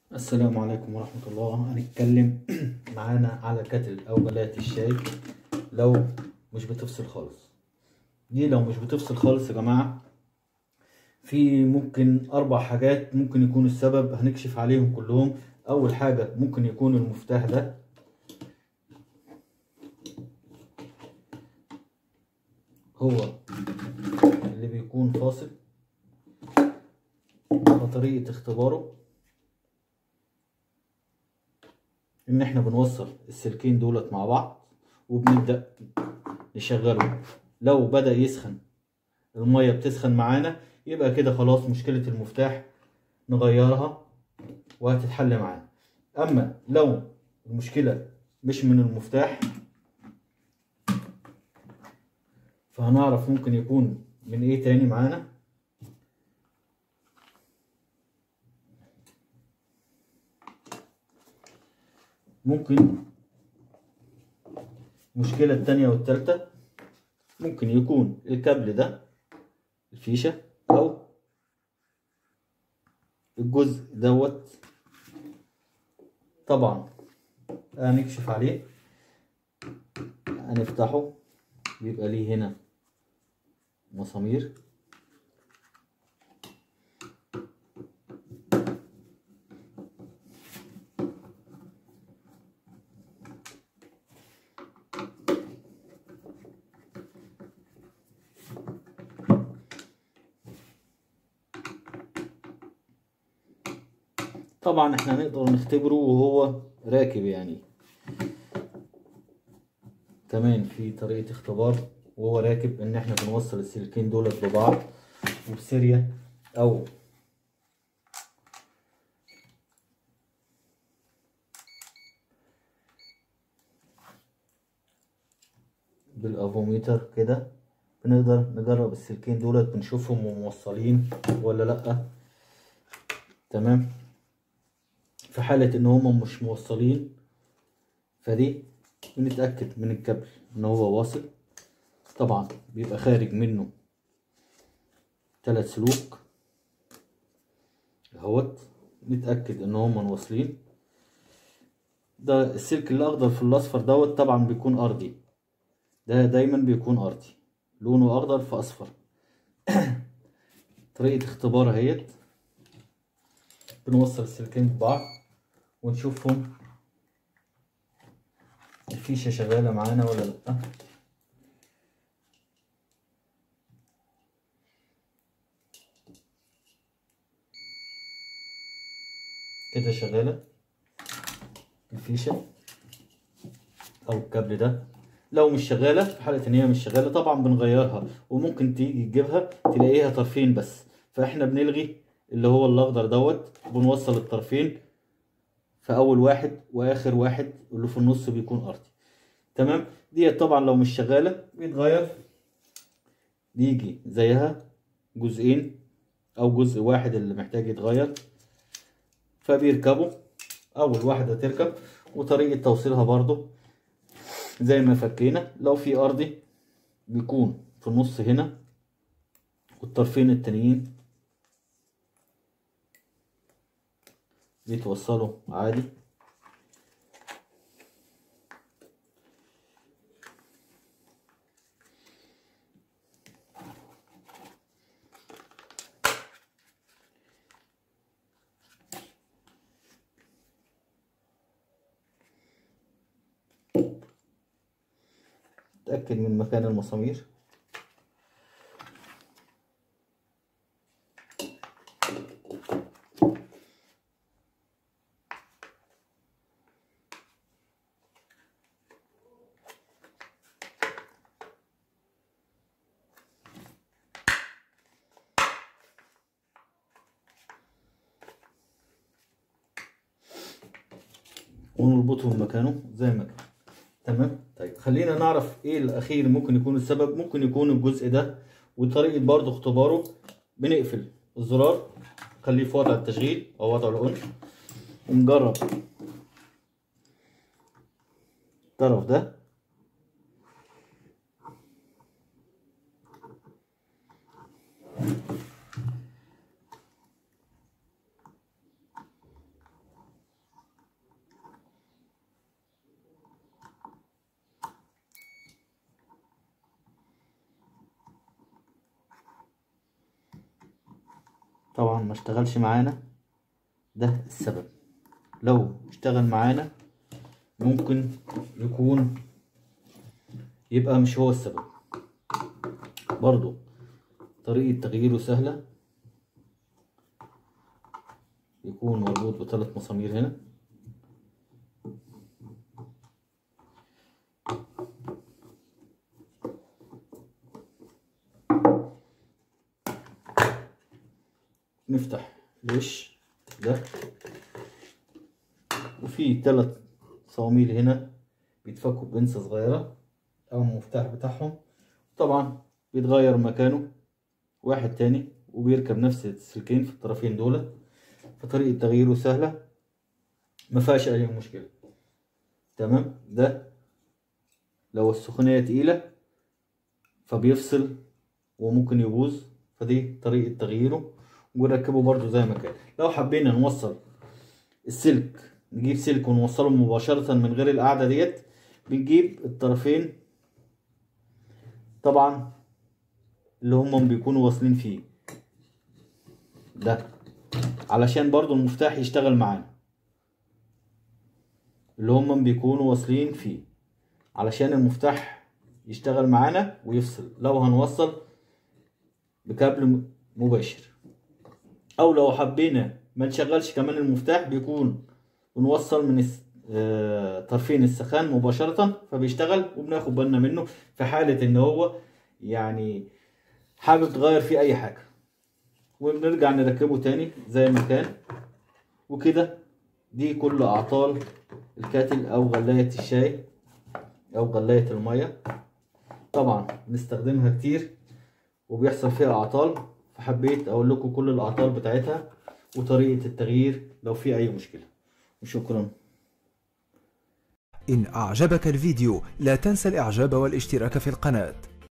السلام عليكم ورحمة الله هنتكلم معانا على كتل أو بلات الشاي لو مش بتفصل خالص دي لو مش بتفصل خالص يا جماعة في ممكن أربع حاجات ممكن يكون السبب هنكشف عليهم كلهم أول حاجة ممكن يكون المفتاح ده هو اللي بيكون فاصل وطريقة اختباره ان احنا بنوصل السلكين دولت مع بعض وبنبدأ نشغله لو بدأ يسخن المية بتسخن معانا يبقى كده خلاص مشكلة المفتاح نغيرها وهتتحل معانا اما لو المشكلة مش من المفتاح فهنعرف ممكن يكون من ايه تاني معانا ممكن المشكلة التانية والتالتة ممكن يكون الكابل ده الفيشة أو الجزء دوت طبعا هنكشف عليه هنفتحه بيبقى ليه هنا مسامير طبعا احنا نقدر نختبره وهو راكب يعني كمان في طريقة اختبار وهو راكب ان احنا بنوصل السلكين دولت ببعض وبسيريا او بالافوميتر كده بنقدر نجرب السلكين دولت بنشوفهم موصلين ولا لأ تمام في حالة ان هما مش موصلين فدي بنتأكد من الكابل ان هو واصل طبعا بيبقى خارج منه تلات سلوك اهوت نتأكد ان هما واصلين ده السلك الاخضر في الاصفر دوت طبعا بيكون ارضي ده دايما بيكون ارضي لونه اخضر في اصفر طريقة اختبار اهيت بنوصل السلكين ببعض ونشوفهم الفيشة شغالة معانا ولا لأ كده شغالة الفيشة أو الكابل ده لو مش شغالة في حالة إن هي مش شغالة طبعا بنغيرها وممكن تيجي تجيبها تلاقيها طرفين بس فإحنا بنلغي اللي هو الأخضر دوت بنوصل الطرفين في اول واحد واخر واحد اللي في النص بيكون ارضي تمام ديت طبعا لو مش شغاله بيتغير بيجي زيها جزئين او جزء واحد اللي محتاج يتغير فبيركبوا اول واحده تركب وطريقه توصيلها برضو زي ما فكينا لو في ارضي بيكون في النص هنا والطرفين التانيين بيتوصلوا عادي تأكد من مكان المسامير ونربطهم مكانه زي ما كان تمام طيب خلينا نعرف ايه الاخير ممكن يكون السبب ممكن يكون الجزء ده وطريقه برضو اختباره بنقفل الزرار خليه في وضع التشغيل او وضع الاون ونجرب الطرف ده طبعا ما اشتغلش معانا ده السبب لو اشتغل معانا ممكن يكون يبقى مش هو السبب برضو طريقة تغييره سهلة يكون مربوط بثلاث مسامير هنا نفتح الوش ده وفي ثلاث صواميل هنا بيتفكوا ببنسة صغيرة أو المفتاح بتاعهم طبعا بيتغير مكانه واحد تاني وبيركب نفس السلكين في الطرفين دول فطريقة تغييره سهلة مفيهاش أي مشكلة تمام ده لو السخونية تقيلة فبيفصل وممكن يبوظ فدي طريقة تغييره ونركبه برضو زي ما كان لو حبينا نوصل السلك نجيب سلك ونوصله مباشرة من غير القاعدة ديت بنجيب الطرفين طبعا اللي هم بيكونوا واصلين فيه ده علشان برضو المفتاح يشتغل معانا اللي هم بيكونوا واصلين فيه علشان المفتاح يشتغل معانا ويفصل لو هنوصل بكابل مباشر او لو حبينا ما نشغلش كمان المفتاح بيكون ونوصل من الس- آه، طرفين السخان مباشرة فبيشتغل وبناخد بالنا منه في حالة ان هو يعني حابب تغير فيه اي حاجة وبنرجع نركبه تاني زي ما كان وكده دي كل اعطال الكاتل او غلاية الشاي او غلاية المية طبعا بنستخدمها كتير وبيحصل فيها اعطال فحبيت اقول لكم كل الاعطال بتاعتها وطريقة التغيير لو في اي مشكلة وشكرا إن أعجبك الفيديو لا تنسى الإعجاب والاشتراك في القناة